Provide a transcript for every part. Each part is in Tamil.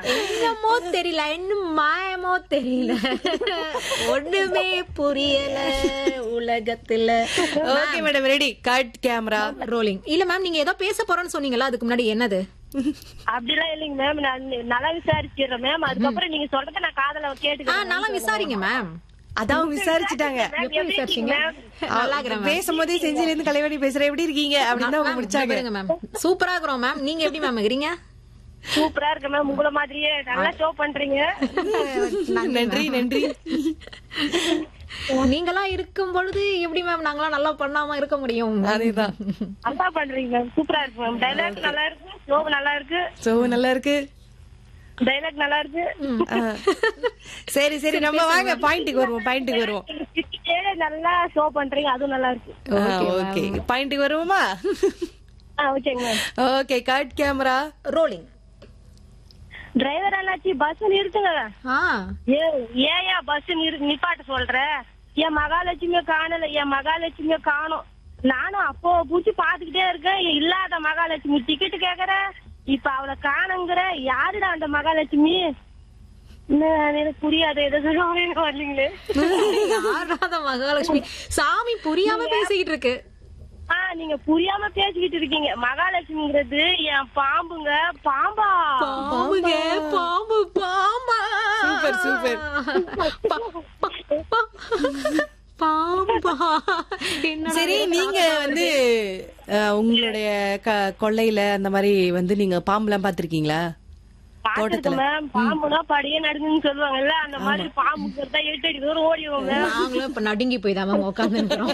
என்னமோ தெரியல இன்னும் மாயமோ தெரியல ஒண்ணுமே புரியல உலகத்துல okay madam ready cut camera rolling இல்ல மேம் நீங்க ஏதோ பேச போறோம்னு சொன்னீங்களா அதுக்கு முன்னாடி என்னது அப்படிலாம் இல்லைங்க மேம் நான் நல்லா விசாரிச்சிடுறேன் மேம் அதுக்கப்புறம் நீங்க சொல்றத நான் காதல ஆ கேட்டுக்கிறேன் நல்லா விசாரிங்க மேம் அதான் விசாரிச்சுட்டாங்க எப்படி விசாரிச்சீங்க நல்லா இருக்கிறேன் மேம் பேசும்போதே செஞ்சில இருந்து கலைவாணி பேசுற எப்படி இருக்கீங்க அப்படின்னு அவங்க முடிச்சாங்க பாருங்க மேம் சூப்பரா இருக்கிறோம் மேம் நீங்க எப்படி மேம் இருக்கிறீங்க சூப்பரா இருக்கு மேம் உங்கள மாதிரியே நல்லா ஷோ பண்றீங்க நன்றி நன்றி நீங்களாம் இருக்கும் பொழுது எப்படி மேம் நாங்களாம் நல்லா பண்ணாம இருக்க முடியும் அதேதான் நல்லா பண்றீங்க மேம் சூப்பரா இருக்கு மேம் டைலாக் நல்லா இருக்கு ஷோ நல்லா இருக்கு சோ நல்லா இருக்கு டைலாக் நல்லா இருக்கு ஆ. சரி சரி நம்ம வாங்க பாயிண்ட்டுக்கு வருவோம் பாயிண்ட்டுக்கு வருவோம் நீங்க சிரிச்சிட்டே நல்லா ஷோ பண்றீங்க அதுவும் நல்லா இருக்கு ஓகே பாயிண்ட்டுக்கு வருவோமா ஆ ஓகேங்க ma'am okay cut camera rolling driver அண்ணாச்சி பஸ் நிறுத்துங்க ஆ ஏ ஏயா பஸ் நிறு நிப்பாட்ட சொல்ற என் மகாலட்சுமிய காணல என் மகாலட்சுமிய காணும் நானும் அப்போ பூச்சி பாத்துக்கிட்டே இருக்கேன் இல்லாத மகாலட்சுமி டிக்கெட் கேக்குற இப்ப அவளை காணுங்கிற யாருடா அந்த மகாலட்சுமி என்ன, எனக்கு புரியாது எதை சொல்லுவாங்க வரலீங்களே யாராத மகாலட்சுமி சாமி புரியாம பேசிக்கிட்டு இருக்கு ஆ நீங்க புரியாம பேசிக்கிட்டு இருக்கீங்க மகாலட்சுமிங்கிறது என் பாம்புங்க பாம்பா பாம்புங்க பாம்பு பாம்பா சூப்பர், சூப்பர். பா- பா- பா- பாம்பா என்னடா சரி இது? நீங்க வந்து அஹ், உங்களுடைய க- கொள்ளையில அந்த மாதிரி வந்து நீங்க பாம்புலாம் பாத்திருக்கீங்களா பாத்துருக்கேன் மேம் பாம்புனா படியே நடுங்குன்னு சொல்லுவாங்கல்ல அந்த மாதிரி பாம்புங்கிறதா எட்டு அடி தூரம் ஓடிடுவோம் மேம் நாங்களும் இப்ப நடுங்கி போய் தான் மேம் உட்காந்து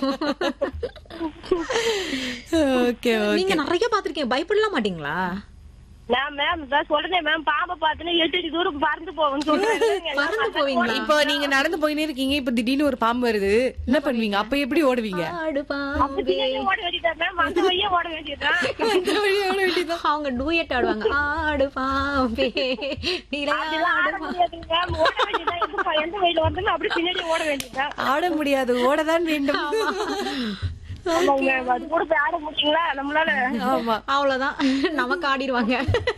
ஓகே நீங்க நிறைய பாத்திருக்கீங்க பயப்படலாம் மாட்டீங்களா நான் மேம் இதான் சொல்றேன் மேம் பாம்பை பார்த்துன்னு எட்டு அடி தூரம் பறந்து போவேன்னு சொல்றேன் பறந்து போவீங்களா இப்போ நீங்க நடந்து போயினே இருக்கீங்க இப்ப திடீர்னு ஒரு பாம்பு வருது என்ன பண்ணுவீங்க அப்ப எப்படி ஓடுவீங்க ஆடு பாம்பே பின்னாடியே ஓட வேண்டியதா மேம் அந்த வழியே ஓட வேண்டியதுதான் இந்த வழியா ஓட வேண்டியதுதான். அவங்க டூயட் ஆடுவாங்க ஆடு பாம்பே அதெல்லாம் நிலையாடு ஆட முடியாதுங்க மேம் ஓட வேண்டியதுதான் எந்த ப- எந்த வழியில வந்தாலும் அப்படி பின்னாடி ஓட வேண்டியதுதான் ஆட முடியாது ஓடதான் வேண்டும் ஆமாங்க மேம் அது கூட போய் ஆட முடியுங்களா நம்மளால ஆமா அவ்வளவுதான் நமக்கு ஆடிடுவாங்க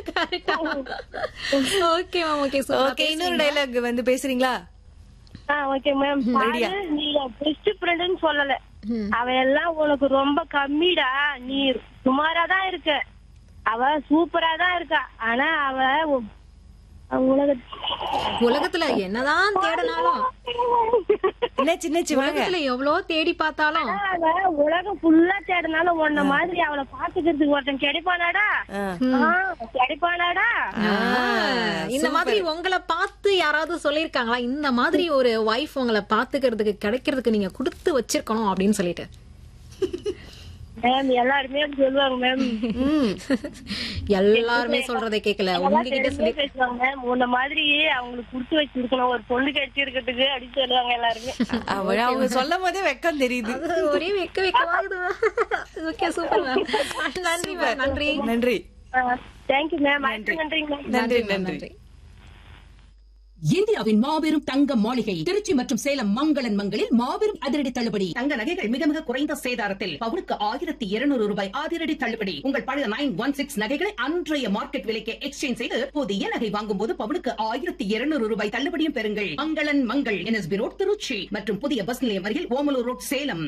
ஓகே மேம் ஓகே ஓகே இன்னொரு டைலாக் வந்து பேசுறீங்களா ஆ ஓகே மேம் பாரு நீ என் பெஸ்ட் ஃப்ரெண்டுன்னு சொல்லல அவ எல்லாம் உனக்கு ரொம்ப கம்மிடா நீ சுமாரா தான் இருக்க அவ சூப்பரா தான் இருக்கா ஆனா அவ உ- அவ உலக உலகத்துல என்னதான் தேடினாலும் என்ன சின்ன வாங்க உலகத்துல எவ்வளவு தேடி பார்த்தாலும் அவ உலகம் ஃபுல்லா தேடினாலும் உன்ன மாதிரி அவளை பாத்துக்கிறதுக்கு ஒருத்தன் கிடைப்பானாடா ஆ. ஆ, கிடைப்பானாடா ஆ, இந்த மாதிரி உங்களை பார்த்து யாராவது சொல்லிருக்காங்களா இந்த மாதிரி ஒரு வைஃப் உங்களை பாத்துக்கிறதுக்கு கிடைக்கிறதுக்கு நீங்க கொடுத்து வச்சிருக்கணும் அப்படின்னு சொல்லிட்டு மேம் எல்லாருமே அப்படி சொல்லுவாங்க மேம் ம். எல்லாருமே சொல்றதை கேட்கல உங்ககிட்ட சொல்லி பேசுவாங்க மேம் உன்ன மாதிரி அவங்களுக்கு குடுத்து வச்சிருக்கணும் ஒரு பொண்ணு கிடைச்சிருக்கிறதுக்கு அப்படின்னு சொல்லுவாங்க எல்லாருமே அவ அவங்க சொல்லும் போதே வெக்கம் தெரியுது ஒரே வெக்க வைக்க ஓகே சூப்பர் மேம் நன்றி மேம் நன்றி நன்றி தேங்க்யூ மேம் நன்றிங்க மேம் நன்றி நன்றி இந்தியாவின் மாபெரும் தங்க மாளிகை திருச்சி மற்றும் சேலம் மங்களன் மங்களில் மாபெரும் அதிரடி தள்ளுபடி தங்க நகைகள் மிக மிக குறைந்த சேதாரத்தில் பவுனுக்கு ஆயிரத்தி இருநூறு ரூபாய் அதிரடி தள்ளுபடி உங்கள் பழைய நைன் ஒன் சிக்ஸ் நகைகளை அன்றைய மார்க்கெட் விலைக்கு எக்ஸ்சேஞ்ச் செய்து புதிய நகை வாங்கும் போது பவுனுக்கு ஆயிரத்தி இருநூறு ரூபாய் தள்ளுபடியும் பெறுங்கள் மங்களன் மங்கள் என்எஸ்பி ரோட் திருச்சி மற்றும் புதிய பஸ் நிலையம் அருகில் ஓமலூர் ரோட் சேலம்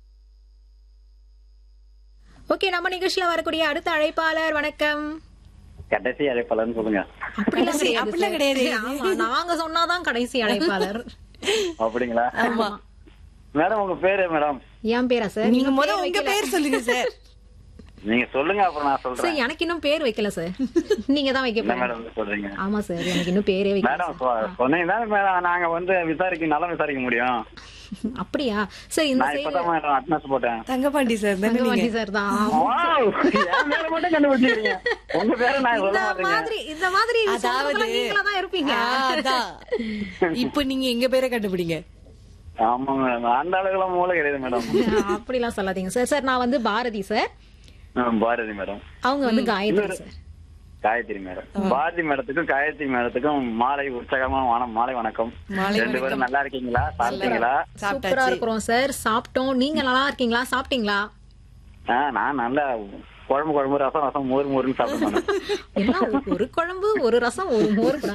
ஓகே நம்ம நிகழ்ச்சியில வரக்கூடிய அடுத்த அழைப்பாளர் வணக்கம் கடைசி அழைப்பாளர்னு சொல்லுங்க அப்படிலாம் கிடையாது அப்படிலாம் sir. கிடையாது. ஆமா நாங்க சொன்னாதான் கடைசி அழைப்பாளர் அப்படிங்களா மேடம் உங்க பேரு மேடம் என் பேரா சார் நீங்க முத உங்க பேர் சொல்லுங்க சார் நீங்க சொல்லுங்க அப்புறம் நான் சொல்றேன் சார் எனக்கு இன்னும் பேர் வைக்கல சார் நீங்க தான் வைக்க என்ன போறீங்க மேடம் சொல்றீங்க ஆமா சார் எனக்கு இன்னும் பேரே வைக்கல மேடம் சொ- சொன்னீங்கன்னா மேடம் நாங்க வந்து விசாரிக்க நல்லா விசாரிக்க முடியும் அப்படியா சார் இந்த நான் சைடு இப்பதான் மேடம் அட்னஸ் போட்டேன் தங்கபாண்டி சார் தானே தங்கமணி நீங்க சார் தான் Wow! என் பேரை மட்டும் கண்டுபிடிச்சிருக்கீங்க உங்க பேரை நான் சொல்ல இந்த மாட்டேங்க மாதிரி இந்த மாதிரி அதாவது நீங்களா தான் இருப்பீங்க ஆ, அதான். இப்ப நீங்க எங்க பேரை கண்டுபிடிங்க ஆமா மேடம் அந்த அளவுக்குலாம் மூளை கிடையாது மேடம் அப்படிலாம் சொல்லாதீங்க சார் சார் நான் வந்து பாரதி சார் பாரதி மேடம் அவங்க வந்து காயத்ரி சார் காயத்ரி மேடம் பாரதி மேடத்துக்கும் காயத்ரி மேடத்துக்கும் மாலை உற்சாகமான வானம் மாலை வணக்கம் மாலை ரெண்டு பேரும் நல்லா இருக்கீங்களா சாப்பிட்டீங்களா சூப்பரா சாப்பிட்டாச்சு இருக்கிறோம் சார் சாப்பிட்டோம் நீங்க நல்லா இருக்கீங்களா சாப்பிட்டீங்களா ஆ நான் நல்லா குழம்பு குழம்பு ரசம் ரசம் மோர் மோர்னு சாப்பிட்டேன் மேடம் எல்லாம் ஒரு குழம்பு ஒரு ரசம் ஒரு மோர் கூட